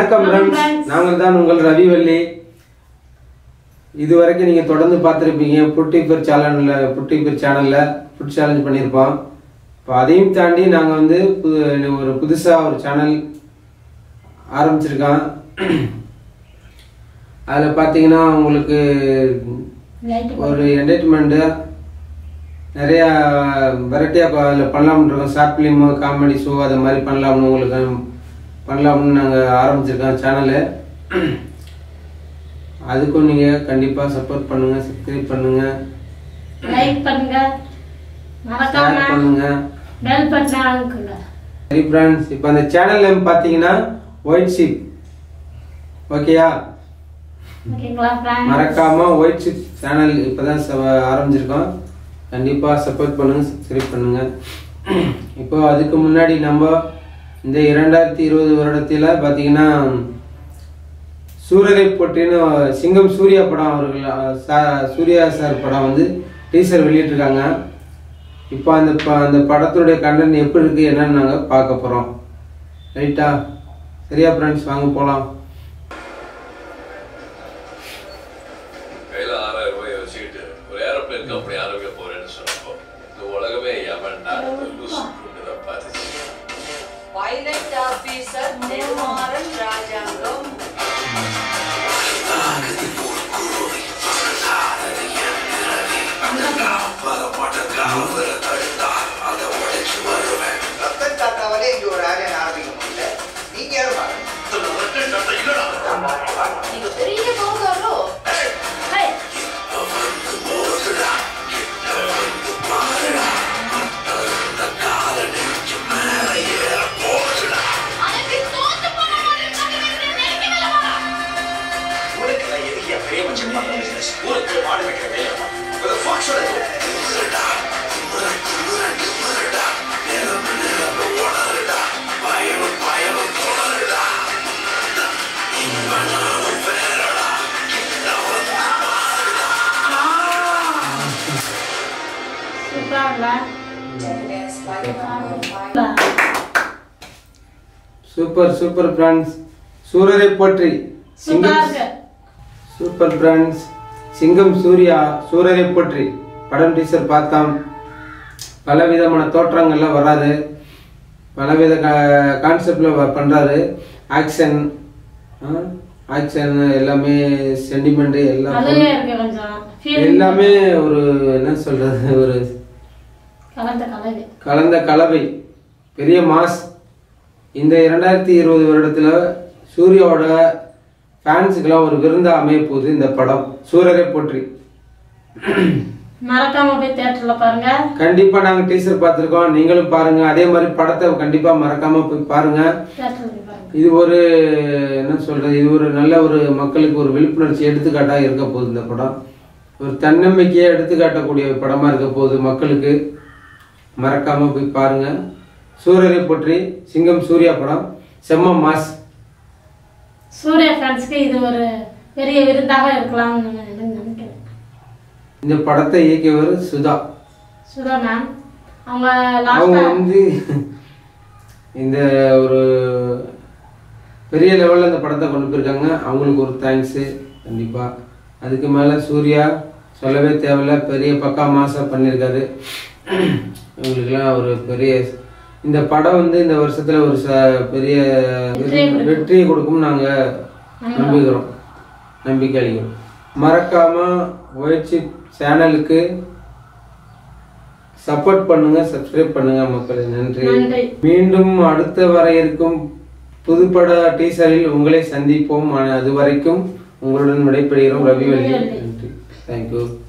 வணக்கம் வணக்கம் friends friends. நாங்கள் தான் உங்கள் ரவிவல்லி இதுவரைக்கும் நீங்கள் தொடர்ந்து பார்த்துருப்பீங்க புட்டிப்பர் சேனலில் புட்டிப்பர் சேனலில் ஃபுட் சேலஞ்ச் பண்ணியிருப்போம் இப்போ அதையும் தாண்டி நாங்கள் வந்து புது ஒரு புதுசாக ஒரு சேனல் ஆரம்பிச்சிருக்கோம் அதில் பார்த்தீங்கன்னா உங்களுக்கு லைட் ஒரு என்டர்டைன்மெண்ட்டு நிறையா வெரைட்டியாக அதில் பண்ணலாம்னு இருக்கோம் ஷார்ட் ஃபிலிமு காமெடி ஷோ அது மாதிரி பண்ணலாம்னு உங்களுக்கு பண்ணலாம்னு நாங்கள் ஆரம்பிச்சிருக்கோம் சேனலு அதுக்கும் நீங்கள் கண்டிப்பாக சப்போர்ட் பண்ணுங்கள் சப்ஸ்கிரைப் பண்ணுங்கள் லைக் பண்ணுங்க மறக்காம ஷேர் பண்ணுங்கள் பெல் பட்டனை அழுக்குங்க சரி ஃப்ரெண்ட்ஸ் இப்போ அந்த சேனல் நேம் பார்த்தீங்கன்னா ஒயிட் ஷிப் ஓகேயா ஓகேங்களா ஃப்ரெண்ட்ஸ் மறக்காம ஒயிட் ஷிப் சேனல் இப்போதான் ச- ஆரம்பிச்சிருக்கோம் கண்டிப்பா சப்போர்ட் பண்ணுங்க சப்ஸ்கிரைப் பண்ணுங்க இப்போ அதுக்கு முன்னாடி நம்ம இந்த இரண்டாயிரத்தி இருபது வருடத்தில் பார்த்தீங்கன்னா சூரரை போட்டின்னு சிங்கம் சூர்யா படம் அவர்கள் அஹ், சா- சூர்யா சார் படம் வந்து டீசர் வெளியிட்டிருக்காங்க இப்போ அந்த ப- அந்த படத்துடைய கண்டென்ட் எப்படி இருக்கு என்னன்னு நாங்கள் பார்க்க போகிறோம் ரைட்டா சரியா ஃப்ரெண்ட்ஸ் வாங்க போகலாம் கையில ஆறாயிரம் ரூபாயை வச்சுக்கிட்டு ஒரு ஏரோப்ளேன் கம்பெனி ஆரம்பிக்க போறேன்னு சொன்னப்போ இந்த உலகமே எவன்டா லூஸ் தான் பார்த்துச்சு பைலட் ஆபீசர் நெடுமாறன் ராஜாங்கம் ரத்தன் தாத்தாவாலே இங்க ஒரு ஆலயம் ஆரம்பிக்க முடியல நீங்க யாரும் பாருங்க நீங்க பெரிய போகாரோ ஹே ஊருக்கெல்லாம் எதுக்கு என் பெரிய மச்சன் பண்ற பிசினஸ் ஊருக்கு மாடு வைக்கிற வேலை ஃபாக்ஸோட சூப்பரா சூப்பர் சூப்பர் ஃப்ரெண்ட்ஸ் சூரரை போற்றி சூப்பரா சிங்கம் இருக்கு சூப்பர் ஃப்ரெண்ட்ஸ் சிங்கம் சூர்யா சூரரை போற்றி படம் டீசர் பார்த்தோம் பலவிதமான தோற்றங்கள்லாம் வராது பலவித கான்செப்டில் பண்ணுறாரு ஆக்ஷன் ஆக்ஷன் எல்லாமே சென்டிமெண்ட் எல்லாம் அதுலயே இருக்கு கொஞ்சம் feel எல்லாமே ஒரு என்ன சொல்றது ஒரு கலந்த கலவை கலந்த கலவை பெரிய மாஸ் இந்த இரண்டாயிரத்தி இருபது வருடத்துல சூர்யாவோட ஃபேன்ஸுக்கெல்லாம் ஒரு விருந்தா அமைய போகுது இந்த படம் சூரரை போற்றி மறக்காம போய் தியேட்டர்ல பாருங்க கண்டிப்பா நாங்க டீசர் பார்த்திருக்கோம் நீங்களும் பாருங்க அதே மாதிரி படத்தை கண்டிப்பா மறக்காம போய் பாருங்க தியேட்டர்ல போய் பாருங்க இது ஒரு என்ன சொல்றது இது ஒரு நல்ல ஒரு மக்களுக்கு ஒரு விழிப்புணர்ச்சி எடுத்துக்காட்டா இருக்க போகுது இந்த படம் ஒரு தன்னம்பிக்கையை எடுத்துக்காட்டக்கூடிய படமா இருக்க போகுது மக்களுக்கு மறக்காம போய் பாருங்க சூரரை பற்றி சிங்கம் சூர்யா படம் செம்ம மாஸ் சூர்யா ஃபேன்ஸ்க்கு இது ஒரு பெரிய விருந்தாக இருக்கலாம்னு நான் நினைக்கிறேன் இந்த படத்தை இயக்கியவர் சுதா சுதா மேம் அவங்க அவங்க லாஸ்டா வந்து இந்த ஒரு பெரிய லெவலில் இந்த படத்தை கொண்டு போயிருக்காங்க அவங்களுக்கு ஒரு தேங்க்ஸு கண்டிப்பாக அதுக்கு மேலே சூர்யா சொல்லவே தேவையில்ல பெரிய பக்கா மாசா பண்ணியிருக்காரு இவங்களுக்கெல்லாம் ஒரு பெரிய இந்த படம் வந்து இந்த வருஷத்தில் ஒரு ச பெரிய வெற்றியை கொடுக்கும். வெற்றியை கொடுக்கும் நாங்கள் நம்புகிறோம் நம்பிக்கை அளிக்கிறோம் மறக்காம ஒயிட்சி சேனலுக்கு சப்போர்ட் பண்ணுங்க சப்ஸ்கிரைப் பண்ணுங்க மக்களே நன்றி நன்றி. மீண்டும் அடுத்த வர இருக்கும் புதுப்பட டீசரில் உங்களை சந்திப்போம் அது வரைக்கும் உங்களுடன் விடைபெறுகிறோம் ரவிவல்லி நன்றி தேங்க்யூ